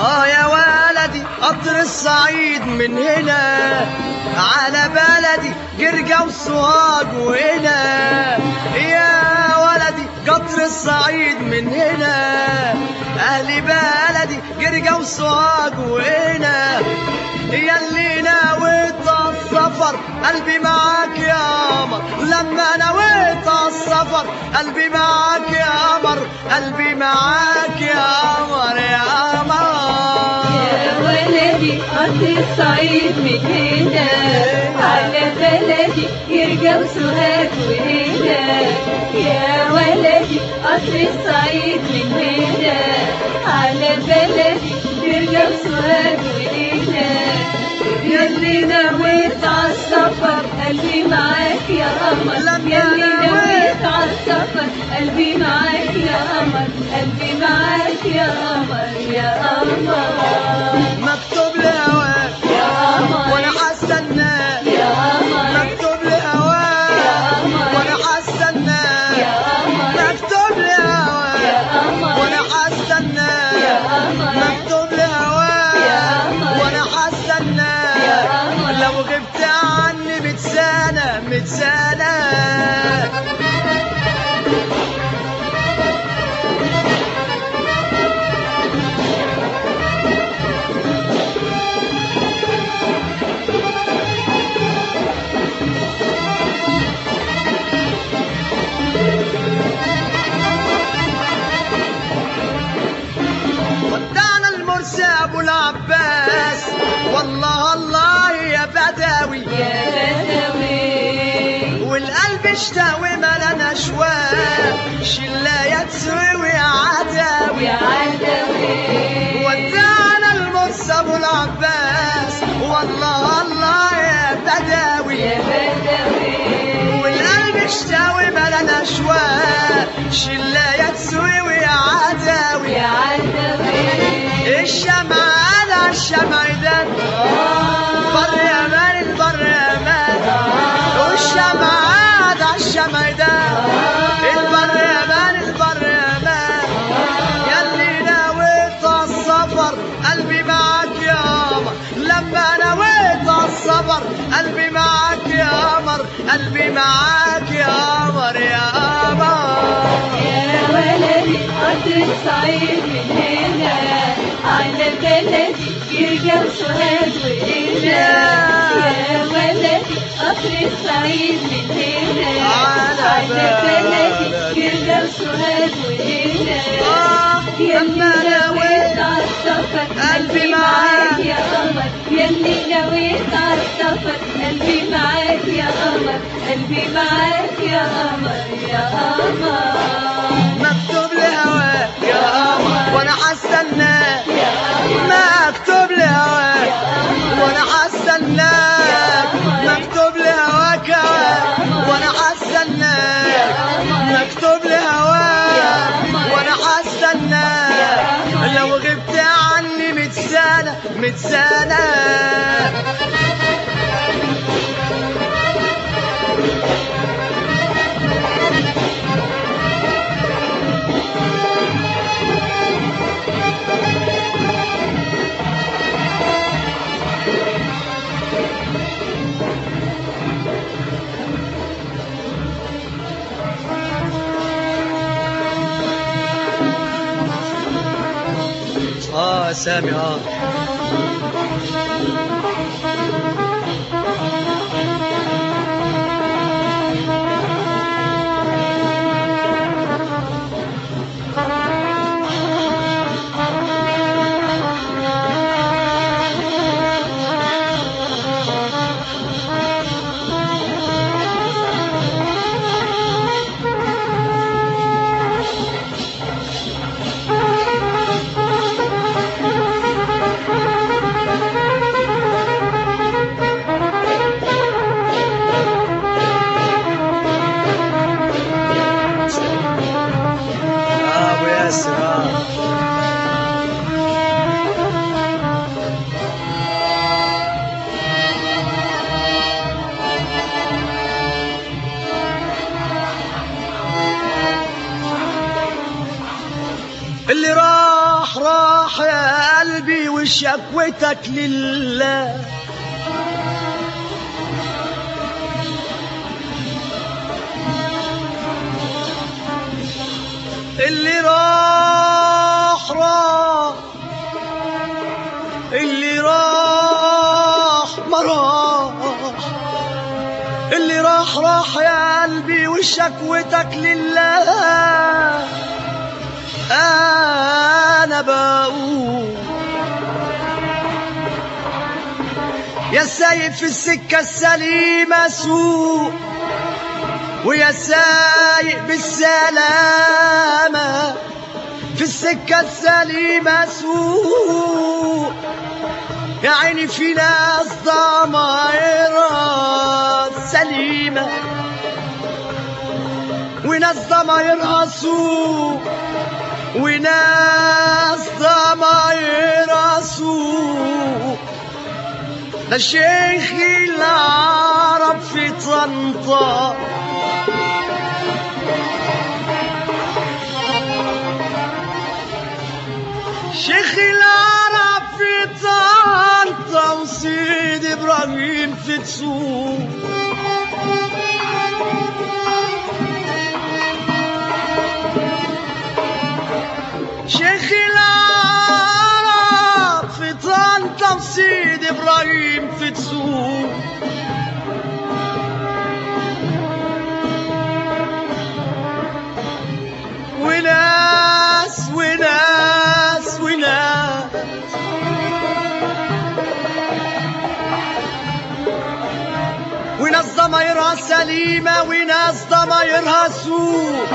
اه يا ولدي قطر الصعيد من هنا على بلدي جرجة وسوهاج وهنا يا ولدي قطر الصعيد من هنا اهل بلدي جرجة وسوهاج وهنا يا اللي نويت السفر قلبي معاك يا قمر لما نويت السفر قلبي معاك يا قمر قلبي معاك يا قمر يا قمر يا ولدي قطر الصعيد من هنا على بلدي يرجع سوهاج وهنا يا ولدي قطر الصعيد من هنا على بلدي يرجع سوهاج وهنا ياللي نويت عالسفر قلبي معاك يا قمر لما ياللي نويت نويت عالسفر قلبي معاك يا قمر قلبي معاك يا قمر يا قمر مكتوب لي هواك يا قمر وانا هستناك يا قمر مكتوب لي هواك يا قمر وانا هستناك يا قمر مكتوب لي يا هواك قمر وانا يا هستناك قمر مكتوب لي يا هواك قمر. وانا يا هستناك قمر. لو غبت عني ميت سنة ميت سنة ودعنا المرسي ابو العباس والله الله يا بدوي يا بدوي والقلب اشتوي ملنا شواق شلاية تسوي يا عداوي يا عدوي ودعنا المرسي ابو العباس والله الله يا بدوي يا بدوي والقلب اشتوي ملنا شواق شلاية تسوي يا عداوي يا عدوي الشمع على الشمعدان بر يا مان البر يا مان والشمع على الشمعدان البر يا مان البر يا مان ياللي نويت السفر قلبي معاك يا قمر لما نويت السفر قلبي معاك يا قمر قلبي معاك يا قمر يا قمر يا ولدي قطر الصعيد من هنا على بلدي يرجع سوهاج وهنا يا ولدي قطر الصعيد من هنا على على بلدي بلدي. يرجع سوهاج وهنا آه، ياللي لما نويت نويت عالسفر قلبي قلبي معاك. معاك يا قمر ياللي نويت عالسفر قلبي معاك يا قمر قلبي معاك يا قمر يا قمر مكتوب لي هواك يا قمر وانا هستناك يا قمر مكتوب لي هواك قمر. وانا هستناك مكتوب لي هواك وانا هستناك مكتوب لي هواك وانا هستناك لو غبت عني ميت سنة ميت سنة اه سامي اه Thank you. يا قلبي وشكوتك لله اللي راح راح اللي راح ما راح اللي راح راح يا قلبي وشكوتك لله انا بقول يا سايق في السكة السليمة سوق ويا سايق بالسلامة في السكة السليمة سوق يا عيني في ناس ضمايرها سليمة وناس ضمايرها سوق وناس ضمايرها سوق ده شيخ العرب في طنطا شيخ العرب في طنطا وسيد ابراهيم في تسوق شيخ العرب في طنطا وسيد ابراهيم في تسوق وناس وناس وناس وناس ضمايرها سليمة وناس ضمايرها سوء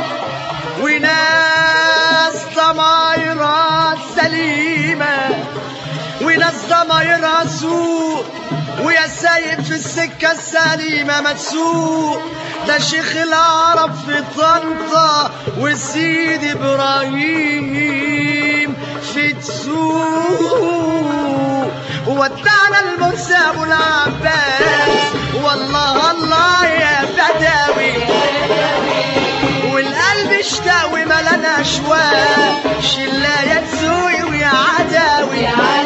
وناس ضمايرها سليمة وناس ضمايرها سوء ويا سايق في السكة السليمة ما تسوق ده شيخ العرب في طنطا وسيد إبراهيم في تسوق ودعنا المرسى أبو العباس والله الله يا بدوي والقلب اشتاق وملنا اشواق شلاية تسوي ويا عداوي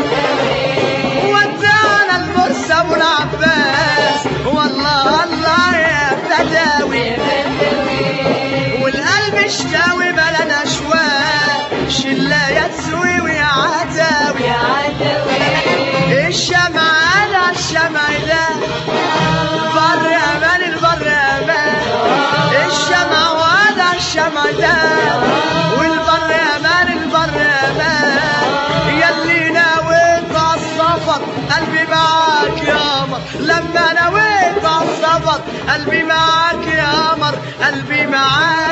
ودعنا المرسى ابو العباس والله الله يا بداوي والقلب اشتاوي بلنا اشواق شلاية تسوي ويا عداوي الشمع على الشمع ده بر امان البر امان الشمع وهذا الشمع ده والبر امان البر امان يلي نويت على السفر قلبي معاك يا قمر لما نويت على السفر قلبي معاك يا قمر قلبي معاك